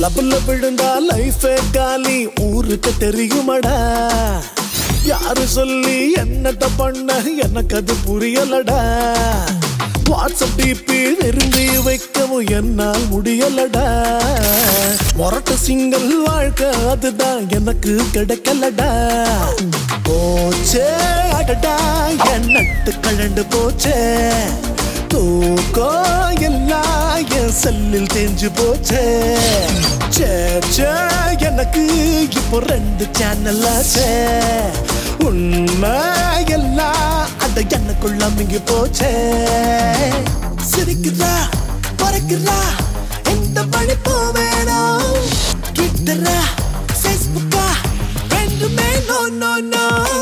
லபுல விழுந்தா லைஃபே காலி ஊருக்கு தெரியுமடா யாரு சொல்லி என்னத்த பண்ண எனக்கு அது புரியலடா வாட்ஸ்அப் டிபி விரும்பி வைக்கவும் என்னால் முடியலடா மொரட்டு சிங்கிள் வாழ்க்கை அதுதான் எனக்கு கிடைக்கலடா போச்சே அடடா என் நட்டு கழண்டு போச்சே தூக்கம் எல்லாம் என் செல்லில் தேஞ்சு போச்சே சே சே எனக்கு இப்போ ரெண்டு சேனல் ஆச்சே உண்மை எல்லாம் அட எனக்குள்ள மிங்கி போச்சே சிரிக்கிறா பறக்கிறா எந்த படிப்பு வேணும் ட்விட்டரா ஃபேஸ்புக்கா ரெண்டுமே நோ நோ நோ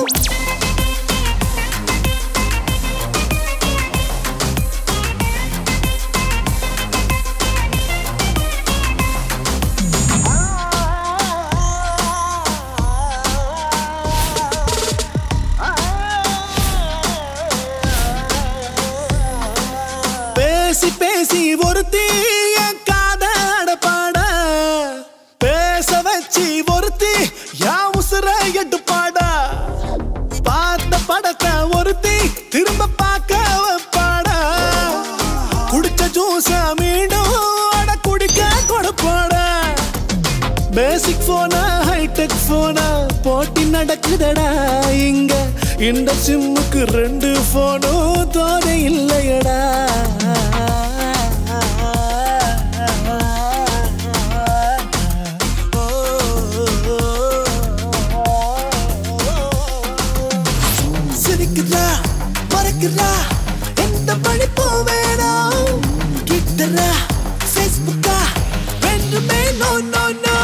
பேசி பேசி ஒருத்தி என் காதாட பாட பேச வச்சு ஒருத்தி யா உசுர எட்டு பாட பார்த்த படத்தை ஒருத்தி திரும்ப பார்க்க வைப்பாட குடிச்ச ஜூஸ மீண்டும் அட குடிக்க கொடுப்பாட பேசிக் போனா ஹைடெக் போனா போட்டி நடக்குதடா இங்க இந்த சிம்முக்கு ரெண்டு போனும் தோணை இல்லையடா சிரிக்கிறா மறக்கிறா எந்த படிப்பு வேணும் ட்விட்டரா ஃபேஸ்புக்கா ரெண்டுமே நோ நோ நோ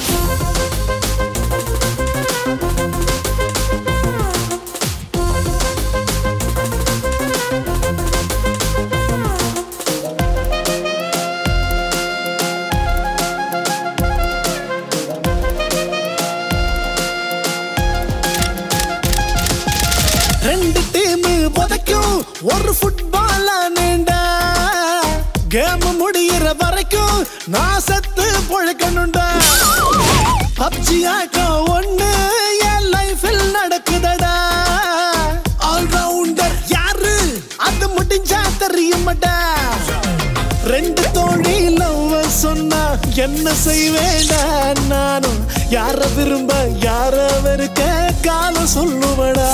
ரெண்டு டீம் உதைக்கும் ஒரு ஃபுட்பால் நீண்டா கேம் முடியிற வரைக்கும் நான் செத்து பொழைக்கணுண்டா பப்ஜி ஆட்டம் ஒண்ணு என் லைஃபில் நடக்குதடா ஆல்ரவுண்டர் யாரு அது முடிஞ்சா தெரியுமாடா ரெண்டு தோழி லவ் சொன்னா என்ன செய்வேடா நானும் யார விரும்ப யார வெறுக்க காலம் சொல்லுவடா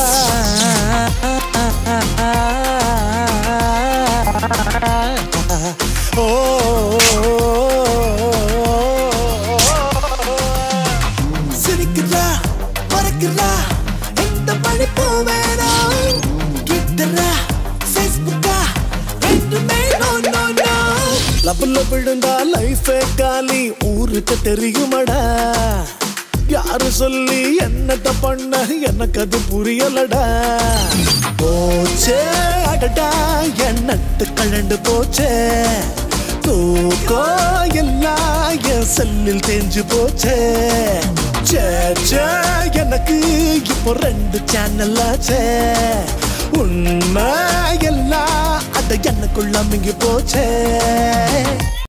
ஓ சிரிக்கிறா மறக்கிறா எந்த படிப்பு வேணும் ட்விட்டரா ஃபேஸ்புக்கா ரெண்டுமே நோ நோ நோ லபுல விழுந்தா லைஃபே காலி ஊருக்கு தெரியுமடா யாரு சொல்லி என்னத்த பண்ண எனக்கு அது புரியலடா போச்சே அடடா என் நட்டு கழண்டு போச்சே தூக்கம் எல்லாம் என் செல்லில் தேஞ்சு போச்சே சே சே எனக்கு இப்போ ரெண்டு சேனல் ஆச்சே உண்மை எல்லாம் அட எனக்குள்ள மிங்கி போச்சே